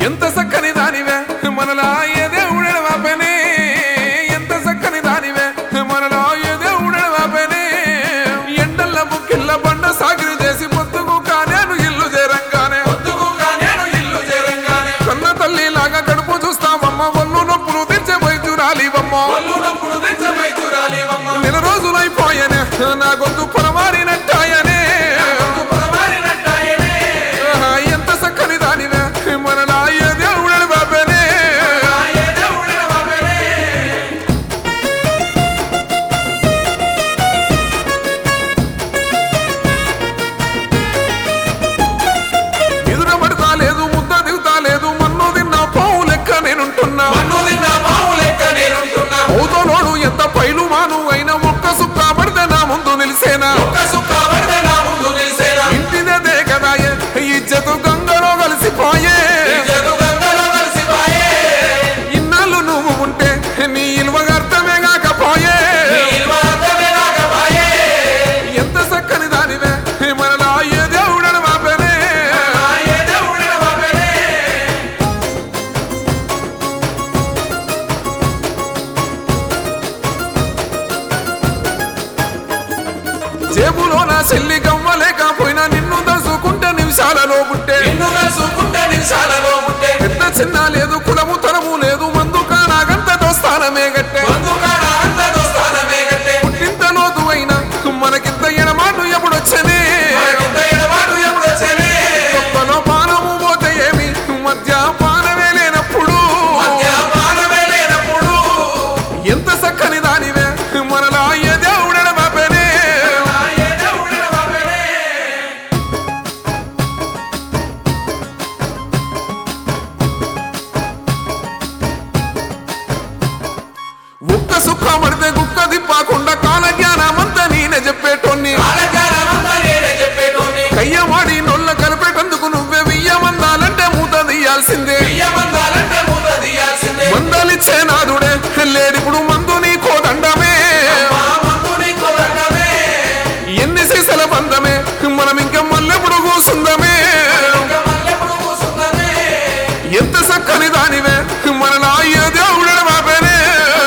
ఎంత చక్కని దానివే మనలా ఏ దేవుడెడ వాపనే ఎంత చక్కని దానివే మనలా ఏ దేవుడెడ వాపనే ఎండల్ల ముక్కిళ్ళ బండ సాగిరి చేసి పొద్దుకు కానేను ఇల్లు చేరంగానే పొద్దుకు కానేను ఇల్లు చేరంగానే కన్న తల్లి లాగా కడుపు చూస్తావమ్మ ఒళ్ళు నొప్పులు తెచ్చే వైద్యురాలివమ్మ ఒళ్ళు నొప్పులు తెచ్చే వైద్యురాలివమ్మ నెల రోజులైపోయనే నా గొంతు పొరమారినట్టాయనే ఆహా, ఎంత చక్కని దానివే మనలా ఏ దేవుడెడ వాపనే ఎదుర పడతా లేదు ముద్ద దిగుతా లేదు మన్ను తిన్నా పావు లెక్క నేనుంటున్నా అవుతోనోడు ఎంత పైలు మాను అయినా ఒక్క సుక్క పడితే నా ముందు నిలిసేనా ఇంటిదే కదాయే ఇజ్జతు గంగలో కలిసిపోయే ఇన్నాళ్ళు నువ్వు ఉంటే నీ ఇల్వగ అర్థమే కాకపోయే ఎంత చక్కని దానివే మనలా ఏ దేవుడని మాపేనే జేబులో నా చెల్లి గవ్వలేకపోయినా నిన్ను దసుకుంటే నిమిషాలలో పుట్టే పెద్ద చిన్న లేదు కులము తరము లేదు మందు కానాగంత దోస్తానమే గట్టే పుట్టింత లోతు అయినా మనకింత ఎడమాటు ఎప్పుడొచ్చనే కొత్తలో పానము పోతే ఏమి మధ్య పానమే లేనప్పుడు ఎంత చక్కని దానివే మనలా ఏ దేవుడెడ బాపేనే ఒక్క సుఖ పడితే గుక్క దిప్పాకుండా కాల జ్ఞానమంతా నేనే చెప్పేటోన్ని కయ్యవాడి నొల్ల కలిపేటందుకు నువ్వే వియ్యమందాలంటే మూత తీయాల్సిందే మందలిచ్చే నాదుడే లేడిప్పుడు మందు నీ కోదండమే ఎన్ని సీసల బంధమే మనం ఇంకా మల్లెప్పుడు కూసుందమే ఎంత చక్కని దానివే మన నా ఏ దేవుడెడ బాపేనే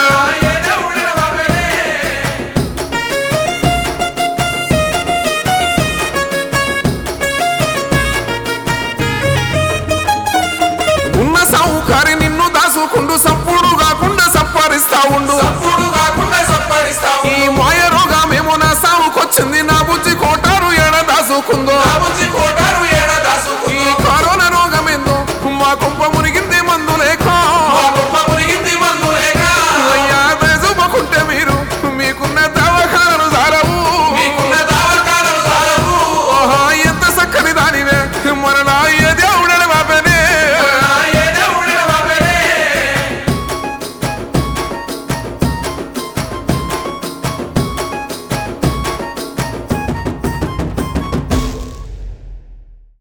ఉన్న సావుకారి నిన్ను దాసుకుండు సప్పుడు కాకుండా సప్పరిస్తా ఉండు ఈ మాయ రోగమేమో నా సావుకొచ్చింది నా బుజ్జి కోటారు ఎడ దాసుకుందో